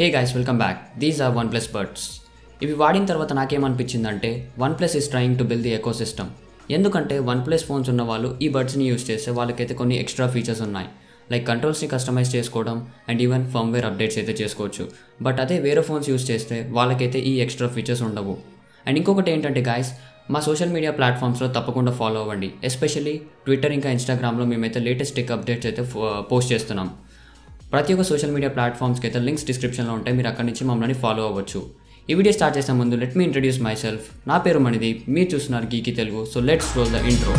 Guys welcome back these are one plus buds ఇవి వాడిన తర్వాత నాకేమనిపించిందంటే OnePlus is trying to build the ecosystem ఎందుకంటే one plus phones ఉన్న వాళ్ళు ఈ బర్డ్స్ని యూస్ చేస్తే వాళ్ళకైతే కొన్ని ఎక్స్ట్రా ఫీచర్స్ ఉన్నాయి లైక్ కంట్రోల్స్ని కస్టమైజ్ చేసుకోవడం అండ్ ఈవెన్ ఫర్మ్వేర్ అప్డేట్స్ అయితే చేసుకోవచ్చు బట్ అదే వేరే ఫోన్స్ యూస్ చేస్తే వాళ్ళకైతే ఈ ఎక్స్ట్రా ఫీచర్స్ ఉండవు అండ్ ఇంకొకటి ఏంటంటే గాయస్ మా సోషల్ మీడియా ప్లాట్ఫామ్స్లో తప్పకుండా ఫాలో అవ్వండి ఎస్పెషల్లీ ట్విట్టర్ ఇంకా ఇన్స్టాగ్రామ్లో మేమైతే లేటెస్ట్ టెక్ అప్డేట్స్ అయితే పోస్ట్ చేస్తున్నాం ప్రతి ఒక్క సోషల్ మీడియా ప్లాట్ఫామ్స్కి అయితే లింక్స్ డిస్క్రిప్షన్లో ఉంటాయి మీరు అక్కడి నుంచి మమ్మల్ని ఫాలో అవ్వచ్చు ఈ వీడియో స్టార్ట్ చేసే ముందు let me introduce myself నా పేరు మణిదీప్ మీరు చూస్తున్నారు geeky Telugu so let's roll the intro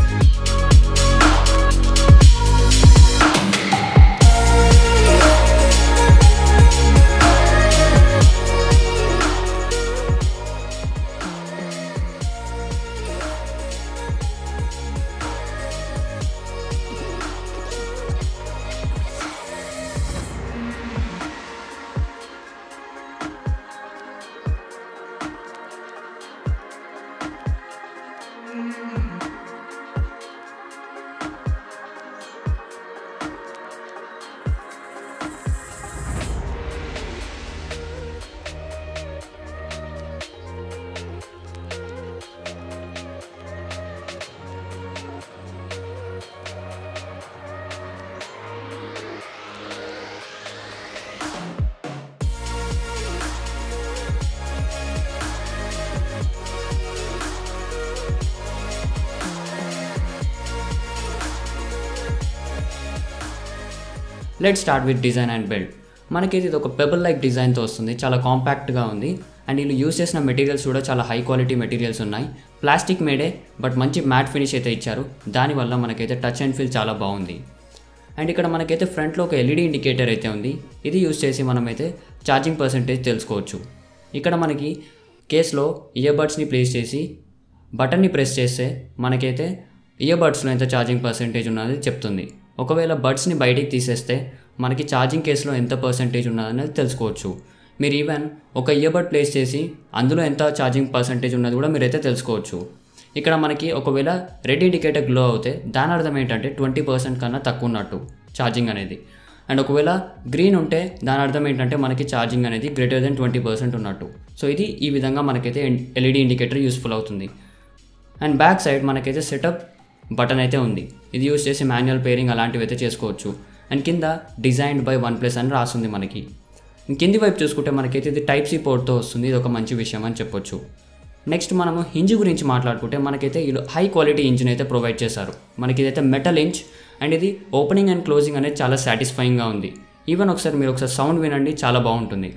let start with design and build మనకి ఇది ఒక పెబుల్ లైక్ డిజైన్తో వస్తుంది చాలా కాంపాక్ట్గా ఉంది అండ్ వీళ్ళు యూస్ చేసిన మెటీరియల్స్ కూడా చాలా హై క్వాలిటీ మెటీరియల్స్ ఉన్నాయి ప్లాస్టిక్ మేడే బట్ మంచి మ్యాట్ ఫినిష్ అయితే ఇచ్చారు దానివల్ల మనకైతే టచ్ అండ్ ఫీల్ చాలా బాగుంది అండ్ ఇక్కడ మనకైతే ఫ్రంట్లో ఒక ఎల్ఈడి ఇండికేటర్ అయితే ఉంది ఇది యూస్ చేసి మనమైతే ఛార్జింగ్ పర్సంటేజ్ తెలుసుకోవచ్చు ఇక్కడ మనకి కేస్లో ఇయర్బడ్స్ని ప్లేస్ చేసి బటన్ని ప్రెస్ చేస్తే మనకైతే ఇయర్బడ్స్లో ఎంత ఛార్జింగ్ పర్సంటేజ్ ఉన్నది చెప్తుంది ఒకవేళ బడ్స్ని బయటికి తీసేస్తే మనకి ఛార్జింగ్ కేసులో ఎంత పర్సంటేజ్ ఉన్నదనేది తెలుసుకోవచ్చు మీరు ఈవెన్ ఒక ఇయర్బడ్ ప్లేస్ చేసి అందులో ఎంత ఛార్జింగ్ పర్సంటేజ్ ఉన్నది కూడా మీరైతే తెలుసుకోవచ్చు ఇక్కడ మనకి ఒకవేళ రెడ్ ఇండికేటర్ గ్లో అవుతే దాని అర్థం ఏంటంటే ట్వంటీ పర్సెంట్ కన్నా తక్కువ ఉన్నట్టు ఛార్జింగ్ అనేది అండ్ ఒకవేళ గ్రీన్ ఉంటే దాని అర్థం ఏంటంటే మనకి ఛార్జింగ్ అనేది గ్రేటర్ దెన్ ట్వంటీ పర్సెంట్ ఉన్నట్టు సో ఇది ఈ విధంగా మనకైతే ఎల్ఈడి ఇండికేటర్ యూస్ఫుల్ అవుతుంది అండ్ బ్యాక్ సైడ్ మనకైతే సెటప్ బటన్ అయితే ఉంది ఇది యూస్ చేసి మాన్యువల్ పేరింగ్ అలాంటివి అయితే చేసుకోవచ్చు అండ్ కింద డిజైన్డ్ బై వన్ ప్లస్ అని రాస్తుంది మనకి కింది వైపు చూసుకుంటే మనకైతే ఇది టైప్ సి పోర్ట్తో వస్తుంది ఇది ఒక మంచి విషయం అని చెప్పొచ్చు నెక్స్ట్ మనము హింజ్ గురించి మాట్లాడుకుంటే మనకైతే వీళ్ళు హై క్వాలిటీ ఇంజిన్ అయితే ప్రొవైడ్ చేశారు మనకి ఇదైతే మెటల్ ఇంచ్ అండ్ ఇది ఓపెనింగ్ అండ్ క్లోజింగ్ అనేది చాలా సాటిస్ఫైయింగ్గా ఉంది ఈవెన్ ఒకసారి మీరు ఒకసారి సౌండ్ వినండి చాలా బాగుంటుంది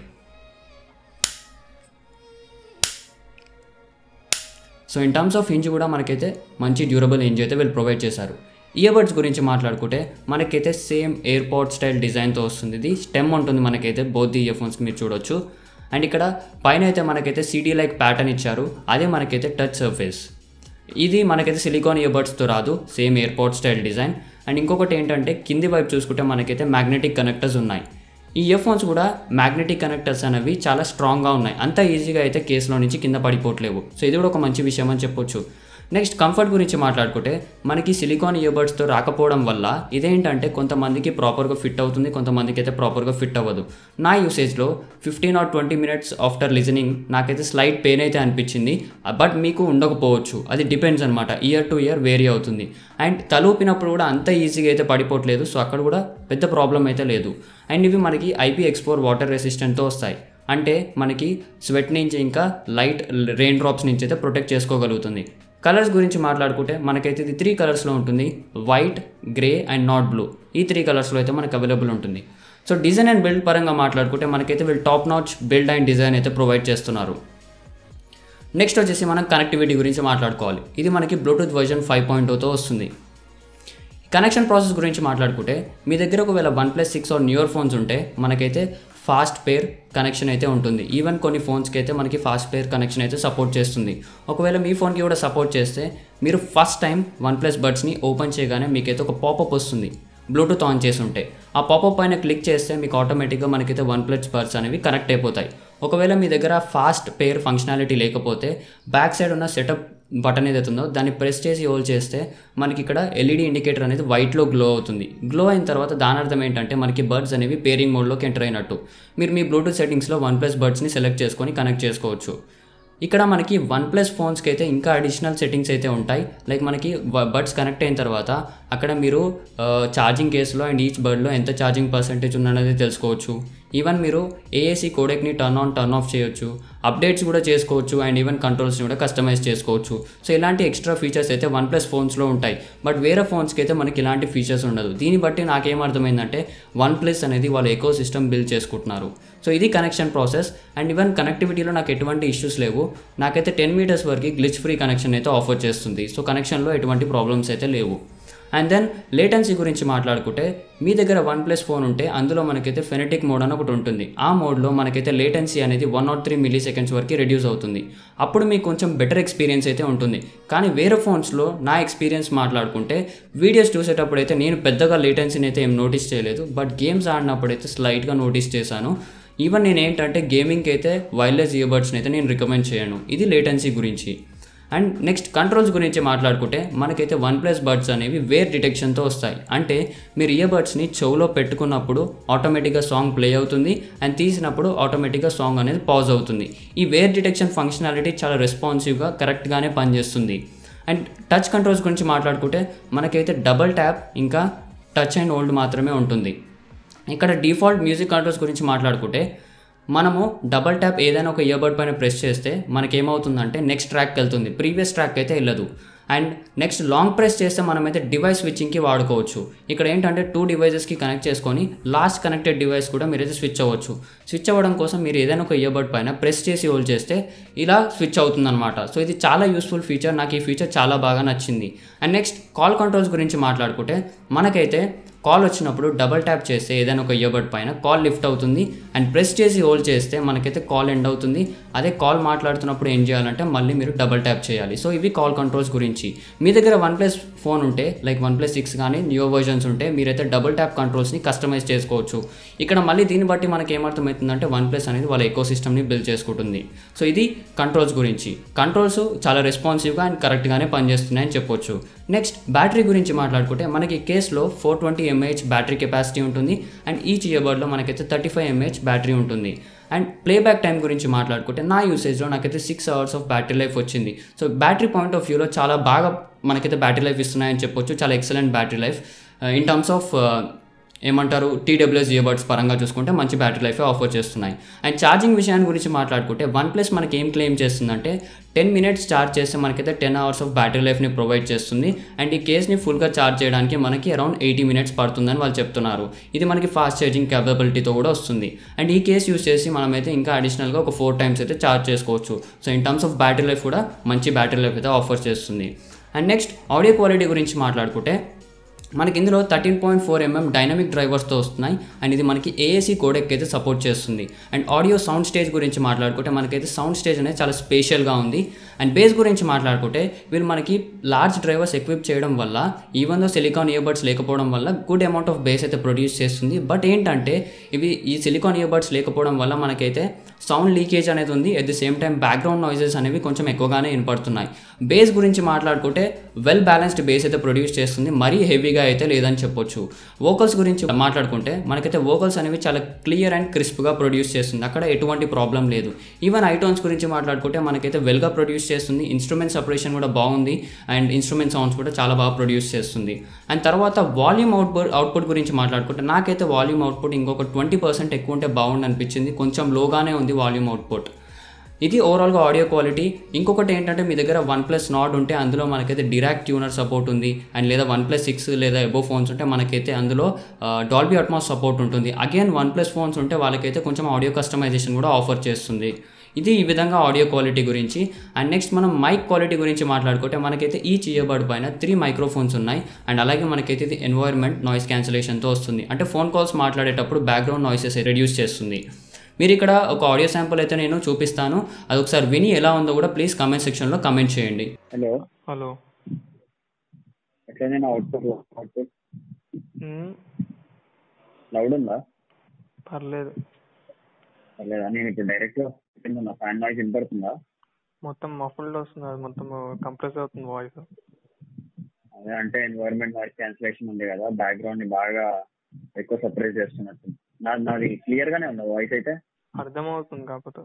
so in terms of hinge కూడా మనకైతే మంచి డ్యూరబుల్ హింజ్ అయితే వీళ్ళు ప్రొవైడ్ చేశారు ఇయర్బడ్స్ గురించి మాట్లాడుకుంటే మనకైతే సేమ్ ఎయిర్పోర్ట్ స్టైల్ డిజైన్తో వస్తుంది ఇది స్టెమ్ ఉంటుంది మనకైతే బోత్ ది ఇయర్ ఫోన్స్ మీరు చూడొచ్చు అండ్ ఇక్కడ పైన అయితే మనకైతే సిడీ లైక్ ప్యాటర్న్ ఇచ్చారు అదే మనకైతే టచ్ సర్ఫేస్ ఇది మనకైతే సిలికాన్ ఇయర్బడ్స్తో రాదు same AirPods style design and ఇంకొకటి ఏంటంటే కింది వైపు చూసుకుంటే మనకైతే మ్యాగ్నెటిక్ కనెక్టర్స్ ఉన్నాయి ఈ ఇయర్ ఫోన్స్ కూడా మ్యాగ్నెటిక్ కనెక్టర్స్ అనేవి చాలా స్ట్రాంగ్గా ఉన్నాయి అంత ఈజీగా అయితే కేసులో నుంచి కింద పడిపోవట్లేవు సో ఇది కూడా ఒక మంచి విషయం అని చెప్పొచ్చు నెక్స్ట్ కంఫర్ట్ గురించి మాట్లాడుకుంటే మనకి సిలికాన్ ఇయర్బడ్స్తో రాకపోవడం వల్ల ఇదేంటంటే కొంతమందికి ప్రాపర్గా ఫిట్ అవుతుంది కొంతమందికి అయితే ప్రాపర్గా ఫిట్ అవ్వదు నా యూసేజ్లో fifteen or twenty minutes after listening నాకైతే స్లైట్ పెయిన్ అయితే అనిపించింది బట్ మీకు ఉండకపోవచ్చు అది డిపెండ్స్ అనమాట ఇయర్ టు ఇయర్ వేరీ అవుతుంది అండ్ తలూపినప్పుడు కూడా అంత ఈజీగా అయితే పడిపోవట్లేదు సో అక్కడ కూడా పెద్ద ప్రాబ్లం అయితే లేదు అండ్ ఇవి మనకి ఐపీ ఎక్స్పోర్ వాటర్ రెసిస్టెంట్తో వస్తాయి అంటే మనకి స్వెట్ నుంచి ఇంకా లైట్ రెయిన్ డ్రాప్స్ నుంచి అయితే ప్రొటెక్ట్ చేసుకోగలుగుతుంది కలర్స్ గురించి మాట్లాడుకుంటే మనకైతే ఇది త్రీ కలర్స్లో ఉంటుంది white grey and Nord blue ఈ త్రీ కలర్స్లో అయితే మనకు అవైలబుల్ ఉంటుంది సో డిజైన్ అండ్ బిల్డ్ పరంగా మాట్లాడుకుంటే మనకైతే వీళ్ళు top notch build and design అయితే ప్రొవైడ్ చేస్తున్నారు నెక్స్ట్ వచ్చేసి మనం కనెక్టివిటీ గురించి మాట్లాడుకోవాలి ఇది మనకి బ్లూటూత్ వర్జన్ ఫైవ్ పాయింట్ టూతో వస్తుంది కనెక్షన్ ప్రాసెస్ గురించి మాట్లాడుకుంటే మీ దగ్గర ఒకవేళ one plus six or newer phones ఉంటే మనకైతే ఫాస్ట్ పేర్ కనెక్షన్ అయితే ఉంటుంది ఈవెన్ కొన్ని ఫోన్స్కి అయితే మనకి ఫాస్ట్ పేర్ కనెక్షన్ అయితే సపోర్ట్ చేస్తుంది ఒకవేళ మీ ఫోన్కి కూడా సపోర్ట్ చేస్తే మీరు ఫస్ట్ టైం వన్ ప్లస్ బడ్స్ని ఓపెన్ చేయగానే మీకైతే ఒక పాపప్ వస్తుంది బ్లూటూత్ ఆన్ చేసి ఉంటే ఆ పాపప్ పైన క్లిక్ చేస్తే మీకు ఆటోమేటిక్గా మనకైతే వన్ ప్లస్ బడ్స్ అనేవి కనెక్ట్ అయిపోతాయి ఒకవేళ మీ దగ్గర ఫాస్ట్ పేర్ ఫంక్షనాలిటీ లేకపోతే బ్యాక్ సైడ్ ఉన్న సెటప్ బటన్ ఏదైతే ఉందో దాన్ని ప్రెస్ చేసి హోల్డ్ చేస్తే మనకి ఇక్కడ ఎల్ఈడి ఇండికేటర్ అనేది వైట్లో గ్లో అవుతుంది గ్లో అయిన తర్వాత దాని అర్థం ఏంటంటే మనకి బర్డ్స్ అనేవి పేరింగ్ మోడ్లోకి ఎంటర్ అయినట్టు మీరు మీ బ్లూటూత్ సెట్టింగ్స్లో వన్ ప్లస్ బర్డ్స్ని సెలెక్ట్ చేసుకొని కనెక్ట్ చేసుకోవచ్చు ఇక్కడ మనకి వన్ ప్లస్ ఫోన్స్కి అయితే ఇంకా అడిషనల్ సెట్టింగ్స్ అయితే ఉంటాయి లైక్ మనకి బడ్స్ కనెక్ట్ అయిన తర్వాత అక్కడ మీరు ఛార్జింగ్ కేసులో అండ్ ఈచ్ బర్డ్లో ఎంత ఛార్జింగ్ పర్సంటేజ్ ఉన్నది తెలుసుకోవచ్చు ఈవెన్ మీరు ఏఏసీ కోడెక్ని టర్న్ ఆన్ టర్న్ ఆఫ్ చేయొచ్చు అప్డేట్స్ కూడా చేసుకోవచ్చు అండ్ ఈవెన్ కంట్రోల్స్ని కూడా కస్టమైజ్ చేసుకోవచ్చు సో ఇలాంటి ఎక్స్ట్రా ఫీచర్స్ అయితే వన్ ప్లస్ ఫోన్స్లో ఉంటాయి బట్ వేరే ఫోన్స్కి అయితే మనకి ఇలాంటి ఫీచర్స్ ఉండదు దీన్ని బట్టి నాకేం అర్థమైందంటే వన్ ప్లస్ అనేది వాళ్ళు ఎకో సిస్టమ్ బిల్డ్ చేసుకుంటున్నారు సో ఇది కనెక్షన్ ప్రాసెస్ అండ్ ఈవెన్ కనెక్టివిటీలో నాకు ఎటువంటి ఇష్యూస్ లేవు నాకైతే టెన్ మీటర్స్ వరకు గ్లిచ్ ఫ్రీ కనెక్షన్ అయితే ఆఫర్ చేస్తుంది సో కనెక్షన్లో ఎటువంటి ప్రాబ్లమ్స్ అయితే లేవు అండ్ దెన్ లేటెన్సీ గురించి మాట్లాడుకుంటే మీ దగ్గర వన్ ప్లస్ ఫోన్ ఉంటే అందులో మనకైతే ఫెనెటిక్ మోడ్ అని ఒకటి ఉంటుంది ఆ మోడ్లో మనకైతే లేటెన్సీ అనేది one naught three milliseconds వరకు రెడ్యూస్ అవుతుంది అప్పుడు మీకు కొంచెం బెటర్ ఎక్స్పీరియన్స్ అయితే ఉంటుంది కానీ వేరే ఫోన్స్లో నా ఎక్స్పీరియన్స్ మాట్లాడుకుంటే వీడియోస్ చూసేటప్పుడు అయితే నేను పెద్దగా లేటెన్సీని అయితే ఏం నోటీస్ చేయలేదు బట్ గేమ్స్ ఆడినప్పుడు అయితే స్లైట్గా నోటీస్ చేశాను ఈవెన్ నేను ఏంటంటే గేమింగ్కి అయితే వైర్లెస్ ఇయర్బడ్స్ని అయితే నేను రికమెండ్ చేయను ఇది లేటెన్సీ గురించి అండ్ నెక్స్ట్ కంట్రోల్స్ గురించి మాట్లాడుకుంటే మనకైతే వన్ ప్లస్ బడ్స్ అనేవి వేర్ డిటెక్షన్తో వస్తాయి అంటే మీరు ఇయర్ బడ్స్ని చెవులో పెట్టుకున్నప్పుడు ఆటోమేటిక్గా సాంగ్ ప్లే అవుతుంది అండ్ తీసినప్పుడు ఆటోమేటిక్గా సాంగ్ అనేది పాజ్ అవుతుంది ఈ వేర్ డిటెక్షన్ ఫంక్షనాలిటీ చాలా రెస్పాన్సివ్గా కరెక్ట్గానే పనిచేస్తుంది అండ్ టచ్ కంట్రోల్స్ గురించి మాట్లాడుకుంటే మనకైతే డబల్ ట్యాప్ ఇంకా టచ్ అండ్ హోల్డ్ మాత్రమే ఉంటుంది ఇక్కడ డిఫాల్ట్ మ్యూజిక్ కంట్రోల్స్ గురించి మాట్లాడుకుంటే మనము డబల్ ట్యాప్ ఏదైనా ఒక ఇయర్బడ్ పైన ప్రెస్ చేస్తే మనకి ఏమవుతుందంటే నెక్స్ట్ ట్రాక్కి వెళ్తుంది ప్రీవియస్ ట్రాక్ అయితే వెళ్ళదు అండ్ నెక్స్ట్ లాంగ్ ప్రెస్ చేస్తే మనమైతే డివైస్ స్విచ్చింగ్కి వాడుకోవచ్చు ఇక్కడ ఏంటంటే టూ డివైజెస్కి కనెక్ట్ చేసుకొని లాస్ట్ కనెక్టెడ్ డివైస్ కూడా మీరైతే స్విచ్ అవ్వచ్చు స్విచ్ అవ్వడం కోసం మీరు ఏదైనా ఒక ఇయర్బడ్ పైన ప్రెస్ చేసి హోల్డ్ చేస్తే ఇలా స్విచ్ అవుతుందన్నమాట సో ఇది చాలా యూస్ఫుల్ ఫీచర్ నాకు ఈ ఫీచర్ చాలా బాగా నచ్చింది అండ్ నెక్స్ట్ కాల్ కంట్రోల్స్ గురించి మాట్లాడుకుంటే మనకైతే కాల్ వచ్చినప్పుడు డబల్ ట్యాప్ చేస్తే ఏదైనా ఒక ఇయర్బడ్ పైన కాల్ లిఫ్ట్ అవుతుంది అండ్ ప్రెస్ చేసి హోల్డ్ చేస్తే మనకైతే కాల్ ఎండ్ అవుతుంది అదే కాల్ మాట్లాడుతున్నప్పుడు ఏం చేయాలంటే మళ్ళీ మీరు డబల్ ట్యాప్ చేయాలి సో ఇవి కాల్ కంట్రోల్స్ గురించి మీ దగ్గర వన్ ప్లస్ ఫోన్ ఉంటే లైక్ వన్ ప్లస్ సిక్స్ కానీ న్యూ వర్జన్స్ ఉంటే మీరైతే డబుల్ ట్యాప్ కంట్రోల్స్ని కస్టమైజ్ చేసుకోవచ్చు ఇక్కడ మళ్ళీ దీన్ని బట్టి మనకి ఏమర్థమవుతుందంటే వన్ ప్లస్ అనేది వాళ్ళ ఎకో సిస్టమ్ని బిల్డ్ చేసుకుంటుంది సో ఇది కంట్రోల్స్ గురించి కంట్రోల్స్ చాలా రెస్పాన్సివ్గా అండ్ కరెక్ట్గానే పనిచేస్తున్నాయని చెప్పొచ్చు నెక్స్ట్ బ్యాటరీ గురించి మాట్లాడుకుంటే మనకి కేస్లో four twenty mAh battery capacity ఉంటుంది అండ్ ఈచ్ ఇయర్బడ్లో మనకైతే థర్టీ ఫైవ్ ఎంఏహెచ్ బ్యాటరీ ఉంటుంది అండ్ ప్లేబ్యాక్ టైం గురించి మాట్లాడుకుంటే నా యూసేజ్లో నాకైతే six hours of battery life వచ్చింది సో బ్యాటరీ పాయింట్ ఆఫ్ వ్యూలో చాలా బాగా మనకైతే బ్యాటరీ లైఫ్ ఇస్తున్నాయని చెప్పొచ్చు చాలా excellent battery life in terms of ఏమంటారు టీడబ్ల్యూఎస్ ఇయర్బడ్స్ పరంగా చూసుకుంటే మంచి బ్యాటరీ లైఫ్ ఆఫర్ చేస్తున్నాయి అండ్ ఛార్జింగ్ విషయాన్ని గురించి మాట్లాడుకుంటే వన్ ప్లస్ మనకి ఏం క్లెయిమ్ చేస్తుందంటే టెన్ మినిట్స్ ఛార్జ్ చేస్తే మనకైతే టెన్ అవర్స్ ఆఫ్ బ్యాటరీ లైఫ్ని ప్రొవైడ్ చేస్తుంది అండ్ ఈ కేస్ని ఫుల్గా ఛార్జ్ చేయడానికి మనకి అరౌండ్ ఎయిటీ మినిట్స్ పడుతుందని వాళ్ళు చెప్తున్నారు ఇది మనకి ఫాస్ట్ ఛార్జింగ్ క్యాపబిలిటీతో కూడా వస్తుంది అండ్ ఈ కేస్ యూస్ చేసి మనమైతే ఇంకా అడిషనల్గా ఒక ఫోర్ టైమ్స్ అయితే ఛార్జ్ చేసుకోవచ్చు so in terms of battery life కూడా మంచి బ్యాటరీ లైఫ్ అయితే ఆఫర్ చేస్తుంది అండ్ నెక్స్ట్ ఆడియో క్వాలిటీ గురించి మాట్లాడుకుంటే మనకి ఇందులో thirteen point four mm dynamic డ్రైవర్స్తో వస్తున్నాయి అండ్ ఇది మనకి ఏఏసీ కోడెక్ అయితే సపోర్ట్ చేస్తుంది అండ్ ఆడియో సౌండ్ స్టేజ్ గురించి మాట్లాడుకుంటే మనకైతే సౌండ్ స్టేజ్ అనేది చాలా స్పెషల్గా ఉంది అండ్ బేస్ గురించి మాట్లాడుకుంటే వీళ్ళు మనకి లార్జ్ డ్రైవర్స్ ఎక్విప్ చేయడం వల్ల ఈవెన్ దో సిలికాన్ ఇయర్బడ్స్ లేకపోవడం వల్ల గుడ్ అమౌంట్ ఆఫ్ బేస్ అయితే ప్రొడ్యూస్ చేస్తుంది బట్ ఏంటంటే ఇవి ఈ సిలికాన్ ఇయర్బడ్స్ లేకపోవడం వల్ల మనకైతే సౌండ్ లీకేజ్ అనేది ఉంది at the same time background noises అనేవి కొంచెం ఎక్కువగానే వినపడుతున్నాయి బేస్ గురించి మాట్లాడుకుంటే వెల్ బ్యాలెన్స్డ్ బేస్ అయితే ప్రొడ్యూస్ చేస్తుంది మరీ హెవీగా అయితే లేదని చెప్పొచ్చు వోకల్స్ గురించి మాట్లాడుకుంటే మనకైతే వోకల్స్ అనేవి చాలా క్లియర్ అండ్ క్రిస్ప్గా ప్రొడ్యూస్ చేస్తుంది అక్కడ ఎటువంటి ప్రాబ్లం లేదు ఈవెన్ ఐటోన్స్ గురించి మాట్లాడుకుంటే మనకైతే వెల్గా ప్రొడ్యూస్ చేస్తుంది ఇన్స్ట్రుమెంట్ సపరేషన్ కూడా బాగుంది అండ్ ఇన్స్ట్రుమెంట్ సౌండ్స్ కూడా చాలా బాగా ప్రొడ్యూస్ చేస్తుంది అండ్ తర్వాత వాల్యూమ్ అవుట్పుట్ అవుట్పుట్ గురించి మాట్లాడుకుంటే నాకైతే వాల్యూమ్ అవుట్పుట్ ఇంకొక ట్వంటీ పర్సెంట్ ఎక్కువ ఉంటే బాగుండి అనిపించింది కొంచెం లోగానే ఉంది వాల్యూమ్ అవుట్పుట్ ఇది ఓవరాల్గా ఆడియో క్వాలిటీ ఇంకొకటి ఏంటంటే మీ దగ్గర వన్ ప్లస్ నాట్ ఉంటే అందులో మనకైతే డిరాక్ట్ ట్యూనర్ సపోర్ట్ ఉంది అండ్ లేదా వన్ ప్లస్ సిక్స్ లేదా ఎబో ఫోన్స్ ఉంటే మనకైతే అందులో డాల్బీ అట్మాస్ సపోర్ట్ ఉంటుంది అగైన్ వన్ ప్లస్ ఫోన్స్ ఉంటే వాళ్ళకైతే కొంచెం ఆడియో కస్టమైజేషన్ కూడా ఆఫర్ చేస్తుంది ఇది ఈ విధంగా ఆడియో క్వాలిటీ గురించి అండ్ నెక్స్ట్ మనం మైక్ క్వాలిటీ గురించి మాట్లాడుకుంటే మనకైతే ఈ చేయబడి పైన త్రీ మైక్రోఫోన్స్ ఉన్నాయి అండ్ అలాగే మనకైతే ఇది ఎన్వైర్న్మెంట్ నాయిస్ క్యాన్సిలేషన్తో వస్తుంది అంటే ఫోన్ కాల్స్ మాట్లాడేటప్పుడు బ్యాక్గ్రౌండ్ నాయిసెస్ రెడ్యూస్ చేస్తుంది మీరు ఇక్కడ ఒక ఆడియో శాంపుల్ అయితే నేను చూపిస్తాను అది ఒకసారి విని ఎలా ఉందో కూడా ప్లీజ్ కామెంట్ సెక్షన్లో కామెంట్ చేయండి హలో హలో ఎట్లా నేను అవుట్పుట్ అవుట్పుట్ మ్మ్. లౌడ్ ఉందా పర్లేదు లేదా నేను ఇప్పుడు డైరెక్ట్ నా ఫ్యాన్ నాయిస్ వినపడుతుందా మొత్తం మఫుల్డ్ వస్తుంది అది మొత్తం కంప్రెస్ అవుతుంది వాయిస్ అదే అంటే ఎన్వైరన్మెంట్ వాయిస్ క్యాన్సిలేషన్ ఉంది కదా బ్యాక్గ్రౌండ్ ని బాగా ఎక్కువ సపరేట్ చేస్తున్నట్టు నాది నాది క్లియర్ గానే ఉంది వాయిస్ అయితే అర్థమవుతుంది కాకపోతే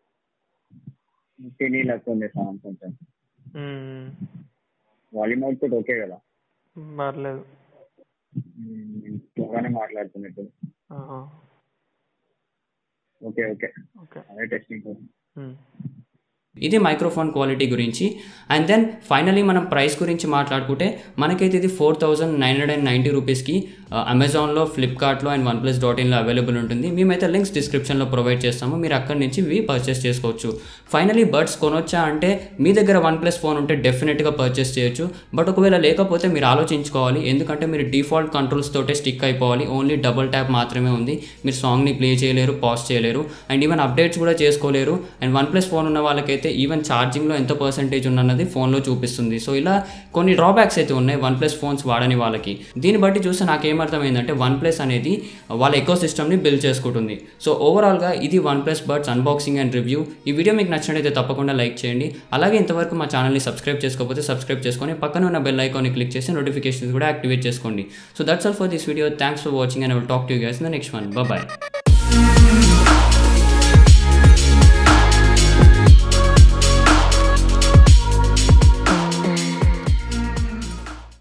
తిని లేకపోతే సౌండ్ కొంచెం మ్మ్. వాల్యూమ్ అవుట్పుట్ ఓకే కదా పర్లేదు స్లోగానే మాట్లాడుతున్నట్టు ఆహా. ఓకే ఓకే ఓకే అదే టెస్టింగ్ మ్మ్. ఇది మైక్రోఫోన్ క్వాలిటీ గురించి అండ్ దెన్ ఫైనలీ మనం ప్రైస్ గురించి మాట్లాడుకుంటే మనకైతే ఇది four thousand nine hundred and ninety రూపీస్కి అమెజాన్లో ఫ్లిప్కార్ట్లో అండ్ వన్ ప్లస్ డాట్ ఇన్లో అవైలబుల్ ఉంటుంది మేమైతే లింక్స్ డిస్క్రిప్షన్లో ప్రొవైడ్ చేస్తాము మీరు అక్కడి నుంచి ఇవి పర్చేస్ చేసుకోవచ్చు ఫైనలీ బడ్స్ కొనొచ్చా అంటే మీ దగ్గర వన్ ప్లస్ ఫోన్ ఉంటే డెఫినెట్గా పర్చేస్ చేయొచ్చు బట్ ఒకవేళ లేకపోతే మీరు ఆలోచించుకోవాలి ఎందుకంటే మీరు డిఫాల్ట్ కంట్రోల్స్ తోటే స్టిక్ అయిపోవాలి ఓన్లీ డబుల్ ట్యాప్ మాత్రమే ఉంది మీరు సాంగ్ని ప్లే చేయలేరు పాజ్ చేయలేరు అండ్ ఈవెన్ అప్డేట్స్ కూడా చేసుకోలేరు అండ్ వన్ ప్లస్ ఫోన్ ఉన్న వాళ్ళకైతే ఈవెన్ ఛార్జింగ్లో ఎంత పర్సెంటేజ్ ఉన్నది ఫోన్లో చూపిస్తుంది సో ఇలా కొన్ని డ్రాబ్యాక్స్ అయితే ఉన్నాయి వన్ ప్లస్ ఫోన్స్ వాడని వాళ్ళకి దీన్ని బట్టి చూస్తే నాకేమర్థమైందంటే వన్ ప్లస్ అనేది వాళ్ళ ఎకో సిస్టమ్ని బిల్డ్ చేసుకుంటుంది సో ఓవరాల్గా ఇది one plus buds unboxing and review ఈ వీడియో మీకు నచ్చినట్టయితే తప్పకుండా లైక్ చేయండి అలాగే ఇంతవరకు మా ఛానల్ని సబ్స్క్రైబ్ చేసుకోకపోతే సబ్స్క్రైబ్ చేసుకొని పక్కన ఉన్న బెల్ ఐకాన్ని క్లిక్ చేసి నోటిఫికేషన్స్ కూడా యాక్టివేట్ చేసుకోండి so that's all for this video thanks for watching and I will talk to you guys in the next one bye